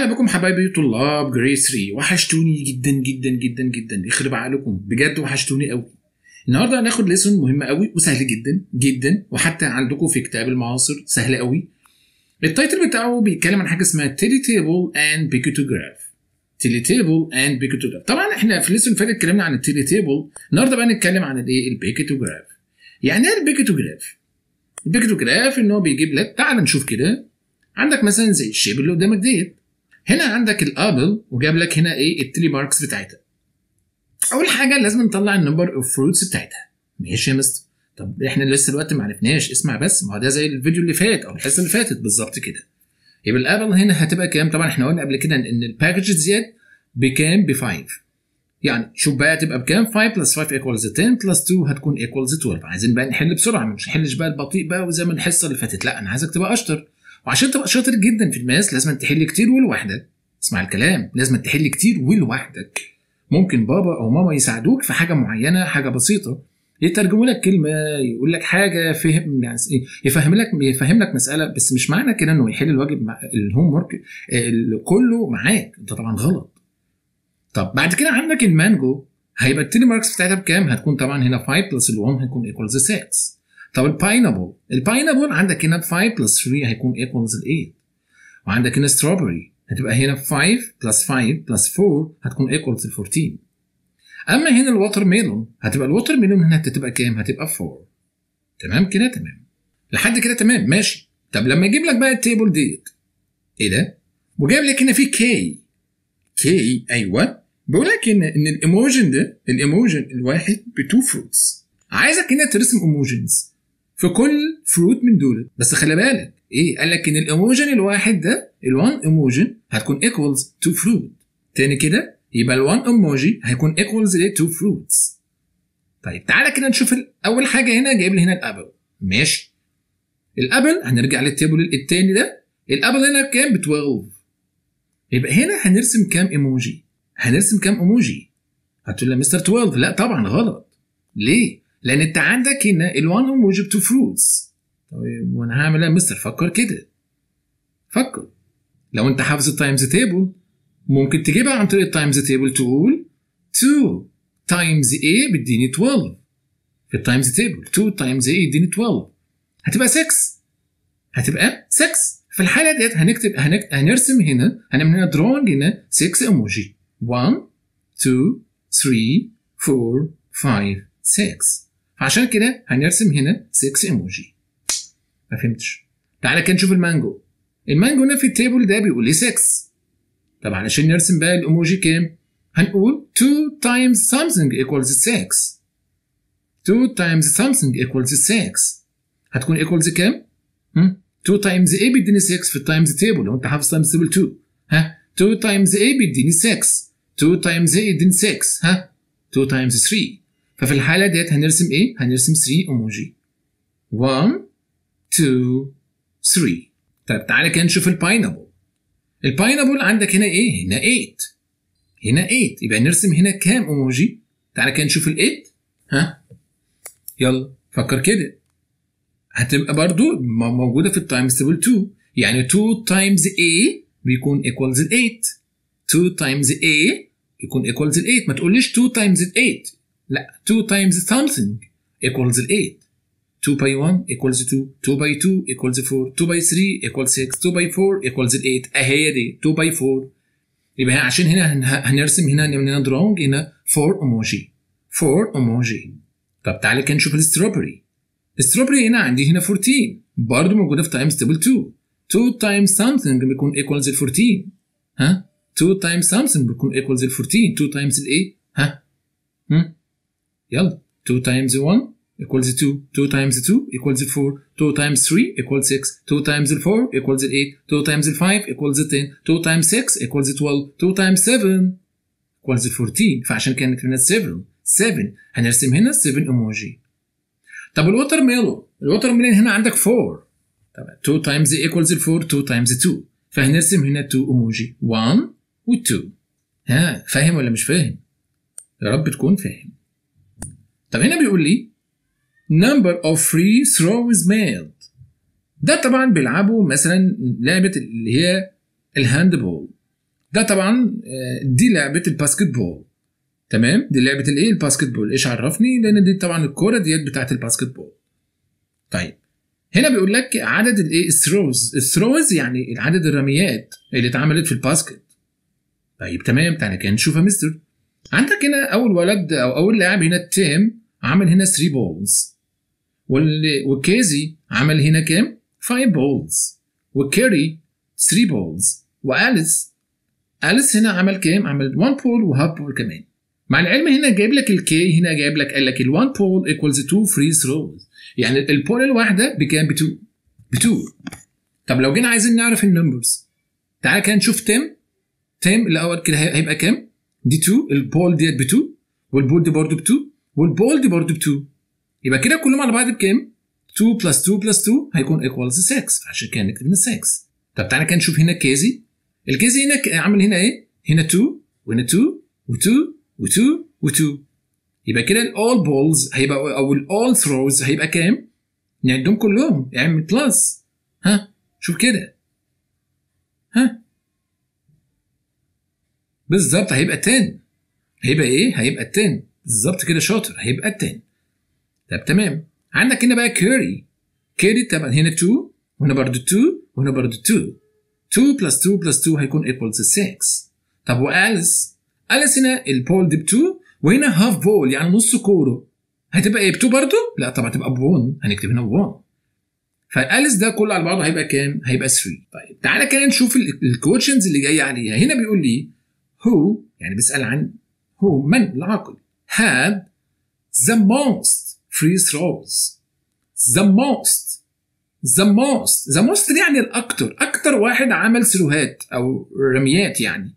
اهلا بكم حبايبي طلاب جريد 3 وحشتوني جدا جدا جدا جدا يخرب عقلكم بجد وحشتوني قوي النهارده هناخد ليسون مهم قوي وسهل جدا جدا وحتى عندكم في كتاب المعاصر سهل قوي التايتل بتاعه بيتكلم عن حاجه اسمها تيلي تيبل اند بيكتوجراف تيلي تيبل اند بيكتوجراف طبعا احنا في الليسون اللي فات اتكلمنا عن التيلي تيبل النهارده بقى نتكلم عن الايه البيكتوجراف يعني ايه البيكتوجراف البيكتوجراف ان هو بيجيب لك تعال نشوف كده عندك مثلا زي الشيب اللي قدامك ديت هنا عندك الابل وجاب لك هنا ايه التري ماركس بتاعتها اول حاجه لازم نطلع النمبر اوف فروتس بتاعتها ماشي يا مستر طب احنا لسه دلوقتي ما عرفناش اسمع بس ما هو ده زي الفيديو اللي فات او الحصه اللي فاتت بالظبط كده يبقى الابل هنا هتبقى كام طبعا احنا قلنا قبل كده ان الباكج زياد بكام ب 5 يعني شوف بقى تبقى بكام 5 بلس 5 ايكوالز 10 بلس 2 هتكون ايكوالز 12 عايزين بقى نحل بسرعه مش نحلش بقى البطيء بقى وزي ما الحصه اللي فاتت لا انا عايزك تبقى اشطر وعشان تبقى شاطر جدا في الماس لازم تحل كتير ولوحدك اسمع الكلام لازم تحل كتير ولوحدك ممكن بابا او ماما يساعدوك في حاجه معينه حاجه بسيطه يترجموا لك كلمه يقول لك حاجه فهم يعني يفهم لك يفهم لك مساله بس مش معنى كده انه يحل الواجب مع الهوم ورك كله معاك انت طبعا غلط طب بعد كده عندك المانجو هيبقى التيلي ماركس بتاعتها بكام؟ هتكون طبعا هنا 5 بلس ال1 هيكون ايكوالز 6 طب الباينابل الباينابل عندك هنا 5 بلس 3 هيكون ايكوالز 8 وعندك هنا ستروبري هتبقى هنا 5 بلس 5 بلس 4 هتكون ايكوالز 14 اما هنا الووتر ميلون هتبقى الووتر ميلون هنا هتبقى كام؟ هتبقى 4 تمام كده تمام لحد كده تمام ماشي طب لما يجيب لك بقى التيبل ديت ايه ده؟ وجايب لك هنا في كي كي ايوه بيقول لك ان ان الايموجن ده الايموجن الواحد بتو فروتس عايزك هنا ترسم ايموجنز في كل فروت من دول بس خلي بالك ايه قال لك ان الايموجن الواحد ده ال1 ايموجن هتكون ايكوالز تو فروت تاني كده يبقى ال1 ايموجي هيكون ايكوالز ل 2 فروتس طيب تعالى كده نشوف اول حاجه هنا جايب لي هنا الابل ماشي الابل هنرجع للتيبل التاني ده الابل هنا بكام ب 12 يبقى هنا هنرسم كام ايموجي هنرسم كام ايموجي هتقول لي مستر 12 لا طبعا غلط ليه لان انت عندك هنا ال1 ايموجي ب 2 فروتس طيب وانا هعمل ايه يا مستر فكر كده فكر لو انت حافظ التايمز تيبل ممكن تجيبها عن طريق التايمز تيبل تقول 2 تايمز A بيديني 12 في التايمز تيبل 2 تايمز A يديني 12 هتبقى 6 هتبقى 6 في الحاله ديت هنكتب هنك... هنرسم هنا هنعمل هنا دروينج هنا 6 ايموجي 1 2 3 4 5 6 فعشان كده هنرسم هنا 6 ايموجي ما فهمتش تعالى كده نشوف المانجو المانجو هنا في التيبل ده بيقول لي 6 طب علشان نرسم بقى الايموجي كام هنقول 2 times something equals 6 2 times something equals 6 هتكون equals كام؟ هم؟ 2 times a بيديني 6 في التايمز تيبل لو انت حافظ تايمز تيبل 2 ها 2 times a بيديني 6 2 times a يديني 6 ها 2 times 3 ففي الحالة ديت هنرسم ايه؟ هنرسم 3 ايموجي 1 2 3 طيب تعالى كده نشوف الباينابل الباينابل عندك هنا ايه؟ هنا 8 هنا 8 يبقى نرسم هنا كام ايموجي؟ تعالى كده نشوف ال 8 ها يلا فكر كده هتبقى برضو موجودة في التايمز تيبل 2 يعني 2 تايمز A بيكون equals 8 2 تايمز A يكون equals 8 ما تقوليش 2 تايمز 8 لا 2 تايمز something equals 8 2 by 1 equals 2 2 by 2 equals 4 2 by 3 equals 6 2 by 4 equals 8 اهي دي 2 by 4 يبقى عشان هنا هنرسم هنا هنا دراونج هنا 4 ايموجي 4 ايموجي طب تعالى كده نشوف الستروبري الستروبري هنا عندي هنا 14 برضه موجوده في تايمز تيبل 2 2 تايمز something بيكون equals 14 ها 2 تايمز something بيكون equals 14 2 تايمز الايه ها هم يلا 2 تايمز 1 equals 2 2 times 2 equals 4 2 times 3 equals 6 2 times 4 equals 8 2 times 5 equals 10 2 times 6 equals 12 2 times 7 equals 14 فعشان كانت هنا 7 7 هنرسم هنا 7 ايموجي طب الوتر ميلون الوتر ميلون هنا عندك 4 طب 2 times equals 4 2 times 2 فهنرسم هنا 2 ايموجي 1 و 2 ها فاهم ولا مش فاهم يا رب تكون فاهم طب هنا بيقول لي number of free throws made ده طبعا بيلعبوا مثلا لعبة اللي هي الهاند بول ده طبعا آه، دي لعبه الباسكت بول تمام دي لعبه الايه الباسكت بول ايش عرفني لان دي طبعا الكوره ديت بتاعت الباسكت بول طيب هنا بيقول لك عدد الايه الثروز الثروز يعني عدد الرميات اللي اتعملت في الباسكت طيب تمام تعالى كده نشوف يا مستر عندك هنا اول ولد او اول لاعب هنا تيم عمل هنا 3 بولز وكيزي عمل هنا كام 5 بولز وكيري 3 بولز واليس اليس هنا عمل كام عمل 1 بول وهاف بول كمان مع العلم هنا جايب لك الكي هنا جايب لك قال لك ال1 بول ايكوالز 2 فري ثروز يعني البول الواحده بكام ب 2 ب 2 طب لو جينا عايزين نعرف النمبرز تعالى كده نشوف تيم تيم الاول كده هي- هيبقى كام دي 2 البول ديت ب 2 والبول دي برضه ب 2 والبول دي برضه ب 2 يبقى كده كلهم على بعض بكام 2 بلس 2 بلس 2 هيكون ايكوالز 6 عشان كده نكتب هنا 6 طب تعالى كده نشوف هنا كيزي الكيزي هنا ك- عامل هنا ايه هنا 2 وهنا 2 و2 و2 و2 يبقى كده الاول بولز هيبقى او الاول ثروز هيبقى كام؟ نعدهم كلهم اعمل بلس ها شوف كده ها بالظبط هيبقى 10 هيبقى ايه؟ هيبقى 10 بالظبط كده شاطر هيبقى 10 طب تمام عندك هنا بقى كيري كيري طبعا هنا 2 وهنا برضه 2 وهنا برضه 2 2 بلس 2 بلس 2 هيكون ايكوالز 6 طب واليس اليس هنا البول دي ب 2 وهنا هاف بول يعني نص كوره هتبقى ايه ب 2 برضه؟ لا طبعا تبقى ب 1 هنكتب هنا ب 1 فاليس ده كله على بعضه هيبقى كام؟ هيبقى 3 طيب تعالى كده نشوف الكوتشنز اللي جايه عليها هنا بيقول لي هو يعني بيسال عن هو من العاقل had the most free throws the most the most the most دي يعني الاكتر اكتر واحد عمل سلوهات او رميات يعني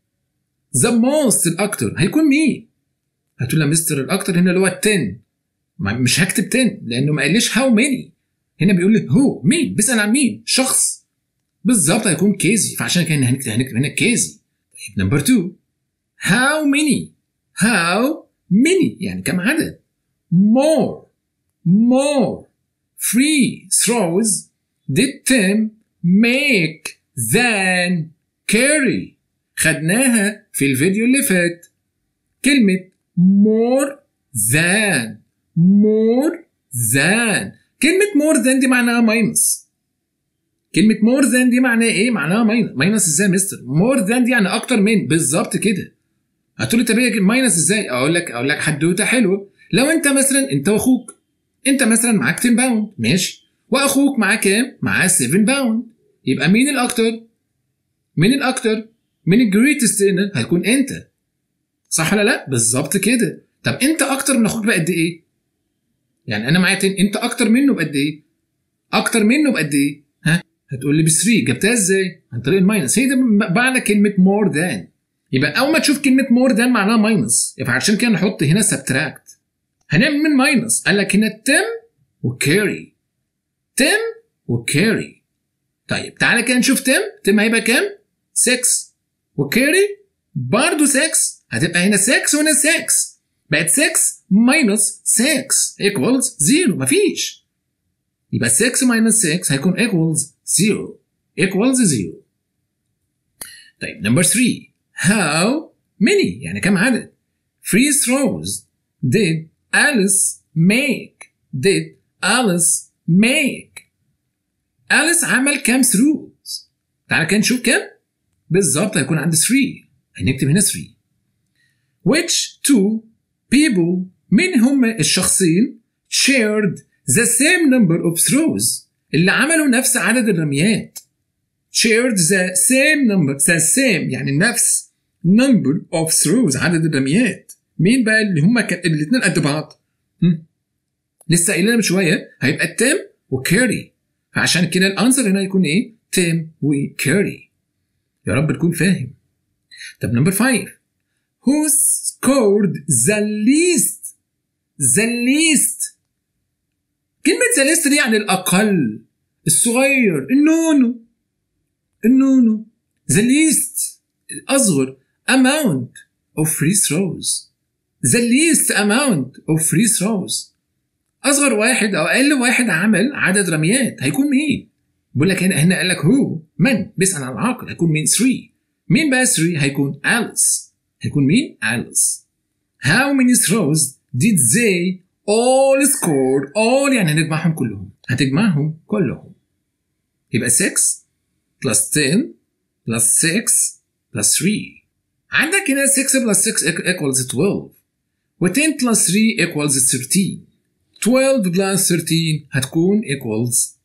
the most الاكتر هيكون مين هتقول له مستر الاكتر هنا اللي هو 10 ما- مش هكتب 10 لانه ما قاليش هاو ماني هنا بيقول لي هو مين بيسال عن مين شخص بالظبط هيكون كيزي فعشان كده هنكتب هنكتب هنا كيزي طيب نمبر 2 how many how many يعني كم عدد more more free throws did Tim make than carry خدناها في الفيديو اللي فات كلمة more than more than كلمة more than دي معناها minus كلمة more than دي معناها ايه؟ معناها minus minus ازاي يا مستر؟ more than دي يعني اكتر من بالظبط كده هتقول لي طب هي ماينس ازاي؟ اقول لك اقول لك حدوته حلوه لو انت مثلا انت واخوك انت مثلا معاك 10 باوند ماشي واخوك معاه كام؟ معاه 7 باوند يبقى مين الاكتر؟ مين الاكتر؟ مين الجريتست هنا؟ هيكون انت صح ولا لا؟ بالظبط كده طب انت اكتر من اخوك بقد ايه؟ يعني انا معايا 10 انت اكتر منه بقد ايه؟ اكتر منه بقد ايه؟ ها؟ هتقول لي ب 3 جبتها ازاي؟ عن طريق الماينس هي ده معنى كلمه مور ذان يبقى اول ما تشوف كلمه مور ذان معناها ماينس يبقى عشان كده نحط هنا سبتراكت هنعمل من ماينس قال لك هنا تم وكاري تم وكاري طيب تعالى كده نشوف تم تم هيبقى كام 6 وكاري برضه 6 هتبقى هنا 6 وهنا 6 بقت 6 ماينس 6 ايكوالز 0 مفيش يبقى 6 ماينس 6 هيكون ايكوالز 0 ايكوالز 0 طيب نمبر 3 how many يعني كم عدد free throws did Alice make did Alice make Alice عمل كام throws تعال كده نشوف كام بالظبط هيكون عندي 3 هنكتب هنا 3 which two people من هم الشخصين shared the same number of throws اللي عملوا نفس عدد الرميات shared the same number the same يعني نفس number of throws عدد الرميات مين بقى اللي هم الاثنين قد بعض هم؟ لسه قايلين من شويه هيبقى تيم وكاري فعشان كده الانسر هنا يكون ايه تيم وكاري يا رب تكون فاهم طب نمبر 5 who scored the least the least كلمة the least دي يعني الأقل الصغير النونو النونو the least الأصغر amount of free throws the least amount of free throws أصغر واحد أو أقل واحد عمل عدد رميات هيكون مين؟ بيقول لك هنا هنا قال لك هو من بيسأل عن العاقل هيكون مين 3 مين بقى 3 هيكون أليس هيكون مين أليس how many throws did they all score all يعني هنجمعهم كلهم هتجمعهم كلهم يبقى 6 plus 10 plus 6 plus 3 عندك هنا 6 plus 6 equals 12 و 10 plus 3 equals 13 12 plus 13 هتكون equals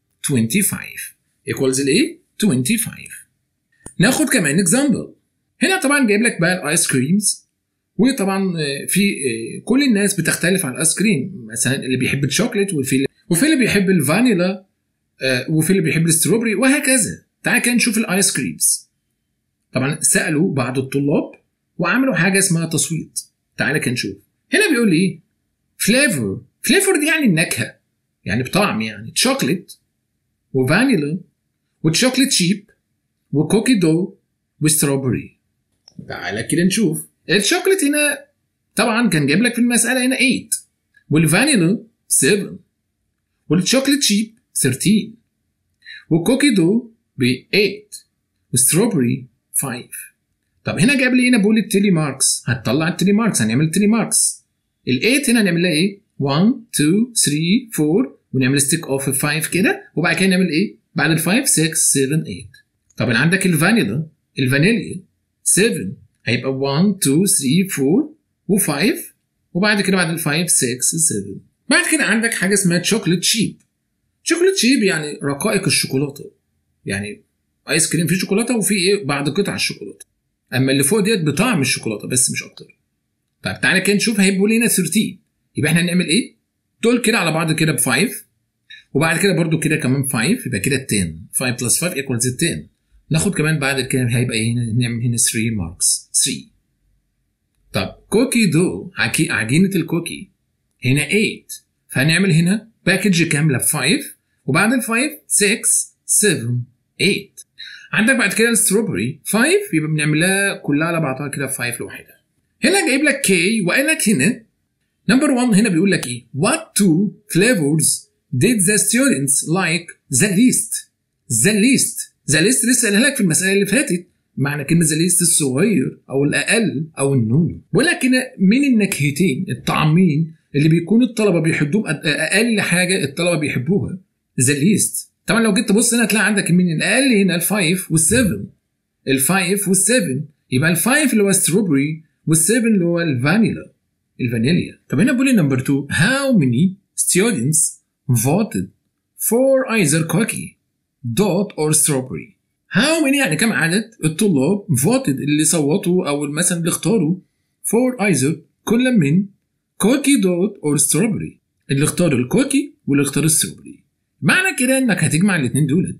25 equals الايه؟ 25 ناخد كمان example هنا طبعا جايب لك بقى الايس كريمز وطبعا في كل الناس بتختلف عن الايس كريم مثلا اللي بيحب الشوكليت وفي وفي اللي بيحب الفانيلا وفي اللي بيحب الستروبري وهكذا تعال كده نشوف الايس كريمز طبعا سالوا بعض الطلاب وعملوا حاجه اسمها تصويت تعالى كده نشوف هنا بيقول لي ايه فليفر فليفر دي يعني النكهه يعني بطعم يعني تشوكليت وفانيلا وتشوكليت شيب وكوكي دو وستروبري تعالى كده نشوف الشوكليت هنا طبعا كان جايب لك في المساله هنا 8 والفانيلا 7 والشوكليت شيب 13 والكوكي دو ب 8 وستروبري 5 طب هنا جاب لي هنا بقول التيلي ماركس هتطلع التيلي ماركس هنعمل التيلي ماركس ال 8 هنا هنعمل لها ايه 1 2 3 4 ونعمل ستيك اوف 5 كده وبعد كده نعمل ايه بعد ال 5 6 7 8 طب عندك الفانيلا الفانيليا 7 هيبقى 1 2 3 4 و5 وبعد كده بعد ال 5 6 7 بعد كده عندك حاجه اسمها تشوكليت شيب شوكليت شيب يعني رقائق الشوكولاته يعني ايس كريم فيه شوكولاته وفيه ايه بعض قطع الشوكولاته اما اللي فوق ديت بطعم الشوكولاته بس مش اكتر طيب تعالى كده نشوف هيبقوا لنا 13 يبقى احنا هنعمل ايه دول كده على بعض كده ب 5 وبعد كده برده كده كمان 5 يبقى كده 10 5 بلس 5 ايكوالز 10 ناخد كمان بعد كده هيبقى ايه هنا نعمل هنا 3 ماركس 3 طب كوكي دو عجينه الكوكي هنا 8 فهنعمل هنا باكج كامله ب 5 وبعد ال 5 6 7 8 عندك بعد كده الستروبري 5 يبقى بنعمل لها كلها على بعضها كده 5 لوحدها هنا جايب لك كي وقال لك هنا نمبر 1 هنا بيقول لك ايه what two flavors did the students like the least the least the least لسه قالها لك في المساله اللي فاتت معنى كلمه the least الصغير او الاقل او النونو بيقول لك هنا من النكهتين الطعمين اللي بيكون الطلبه بيحبوهم اقل حاجه الطلبه بيحبوها the least طبعا لو جيت تبص هنا هتلاقي عندك من الاقل هنا الفايف والسفن الفايف والسفن يبقى الفايف اللي هو ستروبري والسفن اللي هو الفانيلا الفانيليا طب هنا بيقول لي نمبر 2 how many students voted for either cookie dot or strawberry how many يعني كم عدد الطلاب voted اللي صوتوا او مثلا اللي اختاروا for either كل من كوكي دوت اور strawberry اللي اختار الكوكي واللي اختار الستروبري معنى كده انك هتجمع الاثنين دولت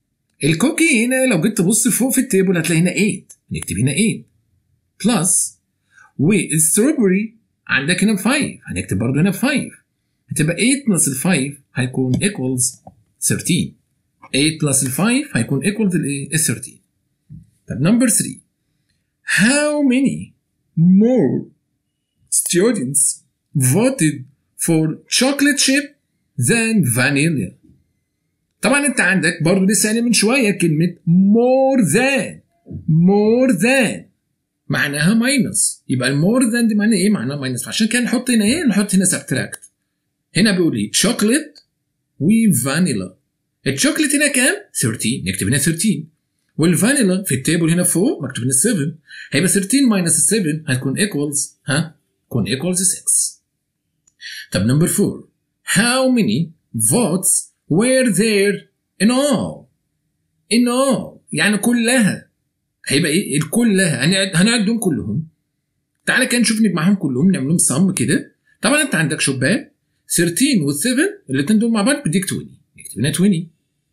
الكوكي هنا لو جيت تبص فوق في التيبل هتلاقي هنا 8 هنكتب هنا 8 بلس والستروبري عندك هنا 5 هنكتب برضه هنا 5 هتبقى 8 بلس ال 5 هيكون equals 13 8 بلس ال 5 هيكون equals الايه؟ ال 13 طب نمبر 3 how many more students voted for chocolate chip than vanilla طبعا انت عندك برضه لسه قايل من شويه كلمه more than more than معناها ماينس يبقى المور ذان دي معناها ايه؟ معناها ماينس عشان كده نحط هنا ايه؟ نحط هنا سبتراكت هنا بيقول لي شوكليت وفانيلا الشوكليت هنا كام؟ 13 نكتب هنا 13 والفانيلا في التيبل هنا فوق مكتوب هنا 7 هيبقى 13 ماينس 7 هتكون ايكوالز ها؟ تكون ايكوالز 6 طب نمبر 4 how many votes were there in all in all يعني كلها هيبقى ايه الكلها هنعد هنعدهم كلهم تعالى كده نشوف نجمعهم كلهم نعمل لهم صم كده طبعا انت عندك شبان 13 وال7 الاثنين دول مع بعض بديك 20 نكتب هنا 20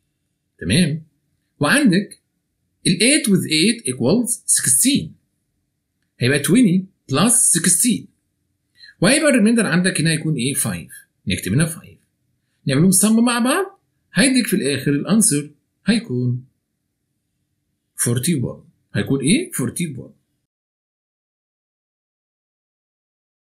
تمام وعندك ال 8 with 8 equals 16 هيبقى 20 بلس 16 وهيبقى الريميندر عندك هنا هيكون ايه 5 نكتب هنا 5 نعملهم صم مع بعض هيديك في الاخر الانسر هيكون 41 هيكون ايه 41